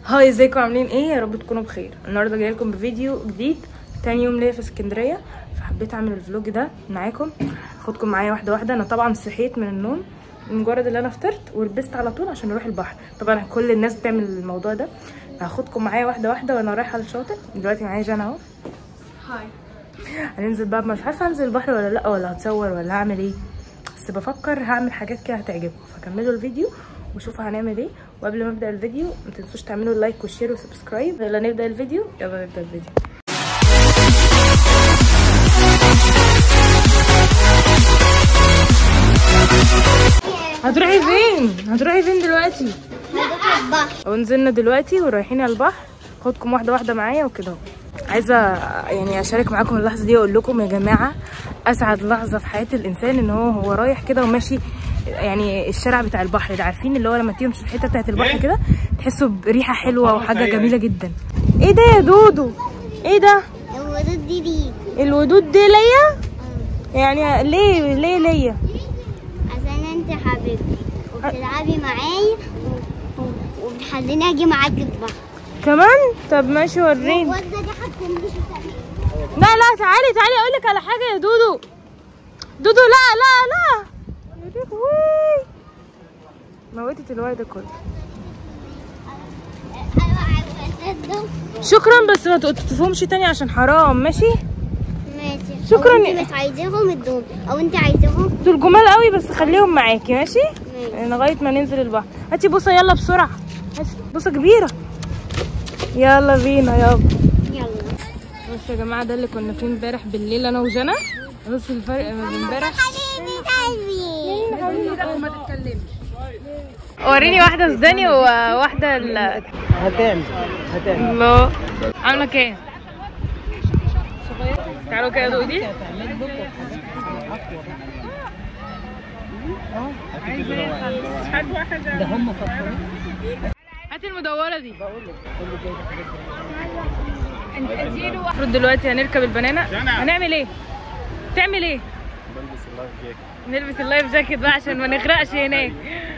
هاي ازيكم عاملين ايه يا رب تكونوا بخير النهارده جاي لكم بفيديو جديد تاني يوم ليا في اسكندريه فحبيت اعمل الفلوج ده معاكم اخدكم معايا واحده واحده انا طبعا صحيت من النوم مجرد اللي انا فطرت ولبست على طول عشان اروح البحر طبعا كل الناس بتعمل الموضوع ده فهاخدكم معايا واحده واحده وانا رايحه على الشاطئ دلوقتي معايا جانا اهو هاي هننزل بقى مش عارفه انزل البحر ولا لا ولا هتصور ولا هعمل ايه بس بفكر هعمل حاجات كده هتعجبكم فكملوا الفيديو وشوفوا هنعمل ايه وقبل ما ابدا الفيديو ما تنسوش تعملوا لايك وشير وسبسكرايب يلا نبدا الفيديو يلا نبدا الفيديو هتروحي فين هتروحي فين دلوقتي ونزلنا دلوقتي ورايحين على البحر خدكم واحده واحده معايا وكده اهو. عايزه يعني اشارك معاكم اللحظه دي واقول لكم يا جماعه اسعد لحظه في حياه الانسان ان هو هو رايح كده وماشي يعني الشارع بتاع البحر ده عارفين اللي هو لما تمشي الحته بتاعت البحر كده تحسوا بريحه حلوه وحاجه جميله جدا ايه ده يا دودو ايه ده الورود دي ليك الودود دي ليا يعني ليه ليه ليا عشان انت حبيبتي وبتلعبي معايا و- و- وبتخليني اجي معاك البحر كمان طب ماشي وريني والوردة دي هتكون لا لا تعالي تعالي اقول لك على حاجه يا دودو دودو لا لا لا يا لهوي موتت الواد ده كله شكرا بس ما تقطفهمش تاني عشان حرام ماشي ماشي شكراً. أو انت مش عايزاهم ادوم او انت عايزاهم دول جمال قوي بس خليهم معاكي ماشي ماشي لغايه ما ننزل البحر هاتي بوسه يلا بسرعه هاتي بوسه كبيره يلا بينا يلا يلا بصوا يا جماعه ده اللي كنا فيه امبارح بالليل انا وجنى بص الفرق من امبارح حبيبي قلبي وريني واحدة سوداني وواحدة ال هتعمل هتعمل الله عاملة كام؟ تعالوا كده دوق دي ده هم فكروا هاتي المدورة دي المفروض دلوقتي هنركب البنانة هنعمل ايه؟ تعمل ايه؟ نلبس اللايف جاكيت بقى عشان ما نغرقش هناك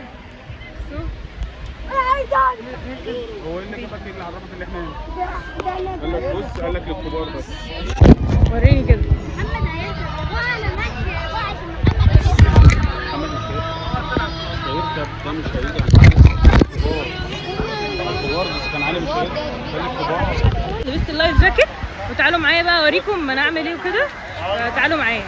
هو ايه اللي جابك ايه اللي عرفك ان احنا هنا؟ قال لك بص قال لك للكبار بس وريني كده محمد هيركب وانا ماشيه بقى عشان محمد محمد مش هيركب ده مش هيجي على الكبار الكبار بس كان علي مش هيركب خلي الكبار لبست اللايف جاكيت وتعالوا معايا بقى اوريكم انا اعمل ايه وكده آه، تعالوا معايا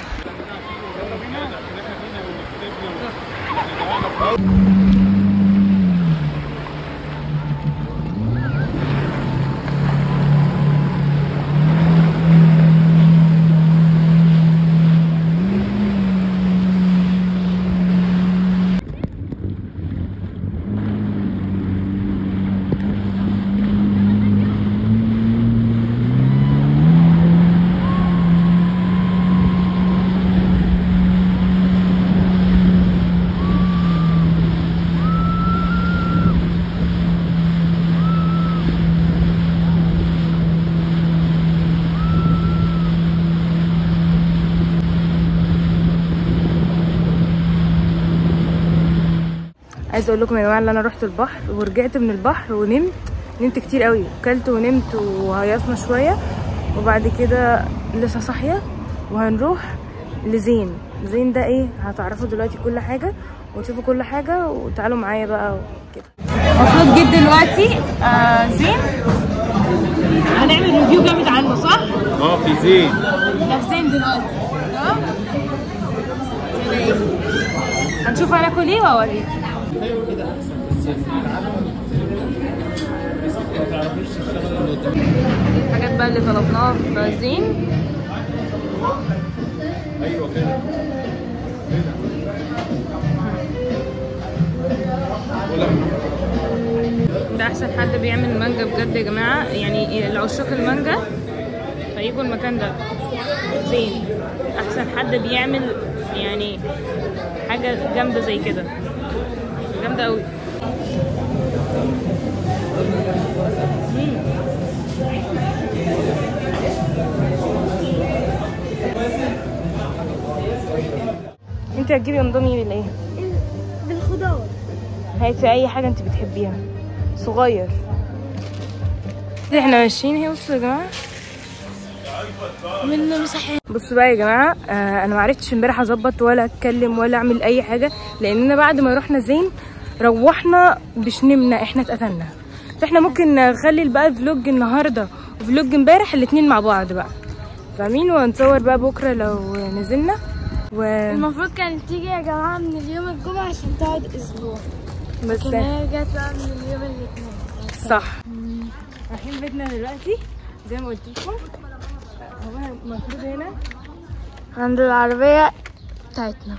عايزه اقول لكم يا جماعه ان انا رحت البحر ورجعت من البحر ونمت نمت كتير قوي كلت ونمت وهيصنا شويه وبعد كده لسه صاحيه وهنروح لزين زين ده ايه هتعرفوا دلوقتي كل حاجه وتشوفوا كل حاجه وتعالوا معايا بقى وكده المفروض جيت دلوقتي آه زين هنعمل ريفيو جامد عنه صح؟ اه في زين ده في زين دلوقتي تمام؟ كده ايه؟ هنشوف هناكل ايه واوريك الحاجات بقى اللي طلبناها في زين ده احسن حد بيعمل مانجا بجد يا جماعه يعني العشاق المانجا فيجوا المكان ده زين احسن حد بيعمل يعني حاجه جامده زي كده جامده قوي انت هتجيبي اندومي بالايه بالخضار هاتي اي حاجه انت بتحبيها صغير احنا ماشيين اهي بصوا يا جماعه من مسحين بصوا بقى يا جماعه آه انا ما عرفتش امبارح اظبط ولا اتكلم ولا اعمل اي حاجه لاننا بعد ما رحنا زين روحنا مش نمنا احنا اتقتلنا فاحنا ممكن نخلي بقى فلوج النهارده وفلوج امبارح الاتنين مع بعض بقى فاهمين ونصور بقى بكره لو نزلنا و المفروض كانت تيجي يا جماعة من اليوم الجمعة عشان تقعد أسبوع بس لكن هي جت بقى من اليوم الاثنين صح رايحين بيتنا دلوقتي زي ما قلت لكم هو المفروض هنا عند العربية بتاعتنا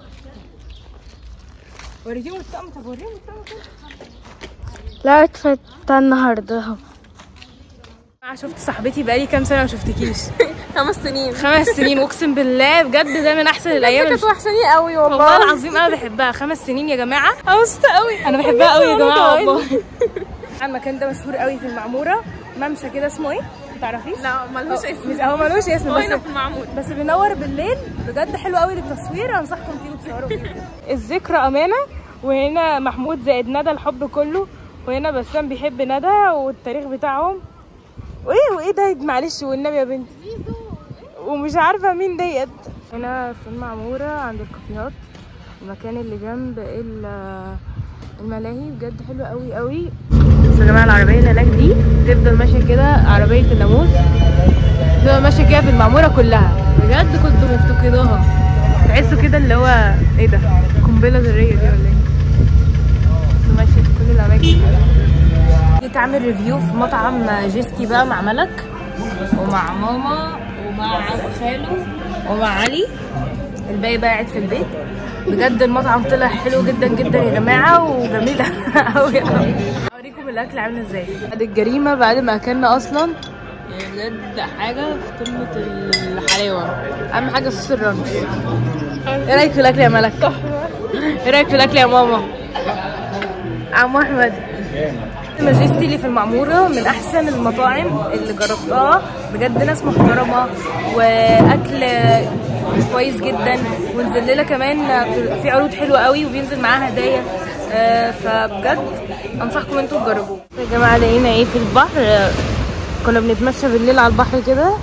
وريهم الطقم طب وريهم الطقم كده لا اتفتى النهاردة اهو أنا شفت صاحبتي بقالي كام سنه ما شفتكيش خمس سنين خمس سنين اقسم بالله بجد ده من احسن الايام كانت وحشاني قوي والله والله العظيم انا بحبها خمس سنين يا جماعه انا مبسوطه قوي انا بحبها قوي يا وأنا جماعه كمان. والله المكان ده مشهور قوي في المعموره ممشى كده اسمه ايه ما تعرفيش لا ملهوش اسم مش هو ملوش اسم هو بس هنا في المعمول بس بينور بالليل بجد حلو قوي للتصوير انصحكم تيجوا تصوروا فيه الذكرى امانه وهنا محمود زائد ندى الحب كله وهنا بسام بيحب ندى والتاريخ بتاعهم وايه وايه ده معلش والنبي يا بنتي ومش عارفه مين ديت هنا في المعموره عند الكافيهات المكان اللي جنب ال- الملاهي بجد حلو قوي قوي بصوا يا جماعه العربيه اللي هناك دي تفضل ماشيه كده عربيه الناموس تفضل ماشيه كده في المعموره كلها بجد كنت مفتقداها تحسوا كده اللي هو ايه ده قنبله ذريه دي ولا ايه كنت ماشيه في كل الاماكن جيت اعمل ريفيو في مطعم جيسكي بقى مع ملك ومع ماما ومع خاله ومع علي الباقي بقى قاعد في البيت بجد المطعم طلع حلو جدا جدا يا جماعه وجميل قوي قوي اوريكم الاكل عامل ازاي بعد الجريمه بعد ما اكلنا اصلا يعني بجد حاجه في قمه الحلاوه اهم حاجه صوص الرنش ايه رايك في الاكل يا ملك تحفه ايه رايك في الاكل يا ماما عم احمد ماجستي اللي في المعمورة من أحسن المطاعم اللي جربتها بجد ناس محترمة وأكل كويس جدا ونزل لنا كمان في عروض حلوة قوي وبينزل معاها هدايا آه، فبجد أنصحكم انتوا تجربوه يا جماعة لقينا ايه في البحر آه، كنا بنتمشى بالليل على البحر كده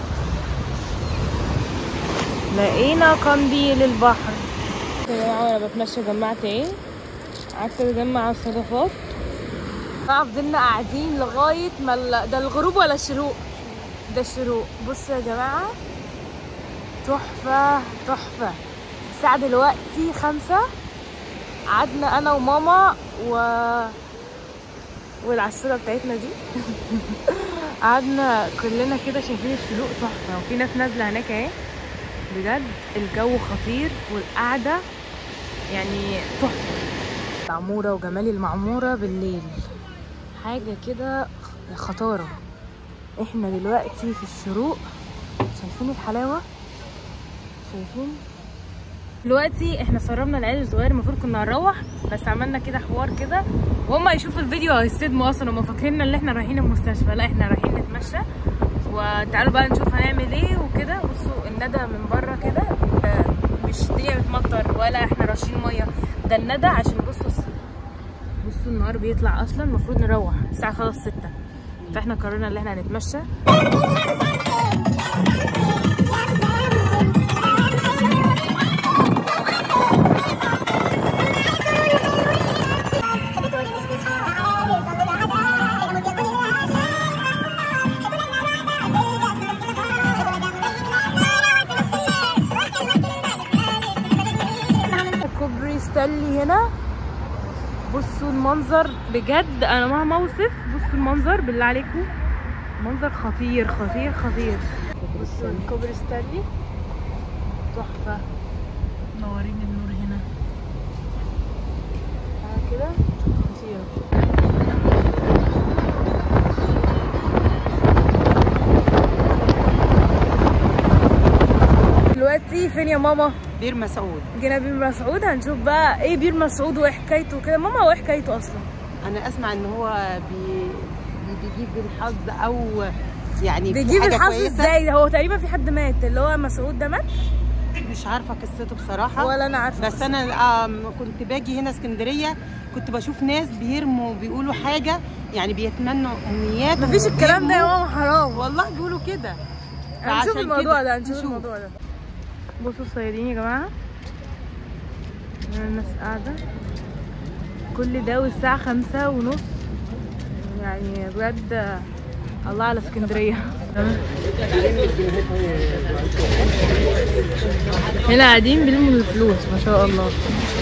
لقينا قنديل البحر يا جماعة وانا بتمشى جمعت ايه قعدت بجمع الصدفات بقى فضلنا قاعدين لغاية ما ال- ده الغروب ولا الشروق ده الشروق بصوا يا جماعة تحفة تحفة الساعة دلوقتي خمسة قعدنا أنا وماما و والعسولة بتاعتنا دي قعدنا كلنا كده شايفين الشروق تحفة وفي ناس نازلة هناك اهي بجد الجو خطير والقعدة يعني تحفة المعمورة وجمال المعمورة بالليل حاجة كده خطارة احنا دلوقتي في الشروق شايفين الحلاوة شايفين دلوقتي احنا سربنا العيال الصغير المفروض كنا هنروح بس عملنا كده حوار كده وهم يشوفوا الفيديو هيصدموا اصلا هم فاكرين ان احنا رايحين المستشفى لا احنا رايحين نتمشى وتعالوا بقى نشوف هنعمل ايه وكده بصوا الندى من بره كده آه، مش الدنيا بتمطر ولا احنا راشين ميه ده الندى عشان بصوا بصوا النهار بيطلع اصلا المفروض نروح الساعه خلاص ستة فاحنا قررنا ان احنا هنتمشى كوبري ستانلي هنا بصوا المنظر بجد انا مهما اوصف بصوا المنظر بالله عليكم منظر خطير خطير خطير بصوا الكوبري ستانلي تحفه منورين النور هنا حاجة كده خطيره دلوقتي فين يا ماما؟ بير مسعود جينا بير مسعود هنشوف بقى ايه بير مسعود وايه حكايته وكده ماما هو ايه حكايته اصلا انا اسمع ان هو بي بي- بيجيب الحظ او يعني في بيجيب حاجة الحظ كويسة. ازاي هو تقريبا في حد مات اللي هو مسعود ده مات مش عارفه قصته بصراحه ولا انا عارفه بس انا آم، كنت باجي هنا اسكندريه كنت بشوف ناس بيرموا بيقولوا حاجه يعني بيتمنوا امنيات مفيش الكلام ده يا وبيرموا- ماما حرام والله بيقولوا كده هنشوف فعشان الموضوع كده ده هنشوف نشوف. الموضوع ده بصوا الصيادين يا جماعة هنا الناس قاعدة كل ده والساعة خمسة ونص يعني بجد الله على اسكندرية هنا قاعدين بيلموا الفلوس ما شاء الله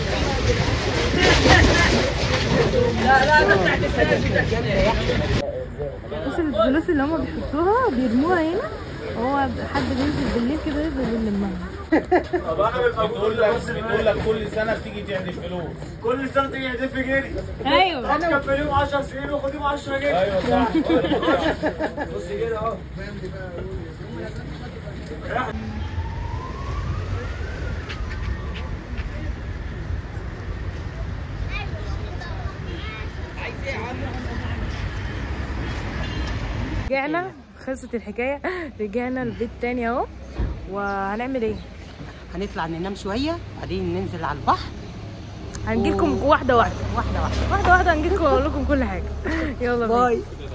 بص الفلوس اللي هما بيحطوها بيرموها هنا هو حد بينزل بالليل كده يفضل يلمها طب انا ببقى بقول لك بتقول لك كل سنه بتيجي تحدف فلوس كل سنه تيجي تحدف جنيه ايوه انا كان في يوم 10 سنين وخديهم 10 جنيه ايوه صح بص كده اهو رجعنا خلصت الحكايه رجعنا البيت تاني اهو وهنعمل ايه هنطلع ننام شويه بعدين ننزل على البحر هنجيلكم واحده واحده واحده واحده واحده واحده هنجيلكم واقول لكم كل حاجه يلا بينا باي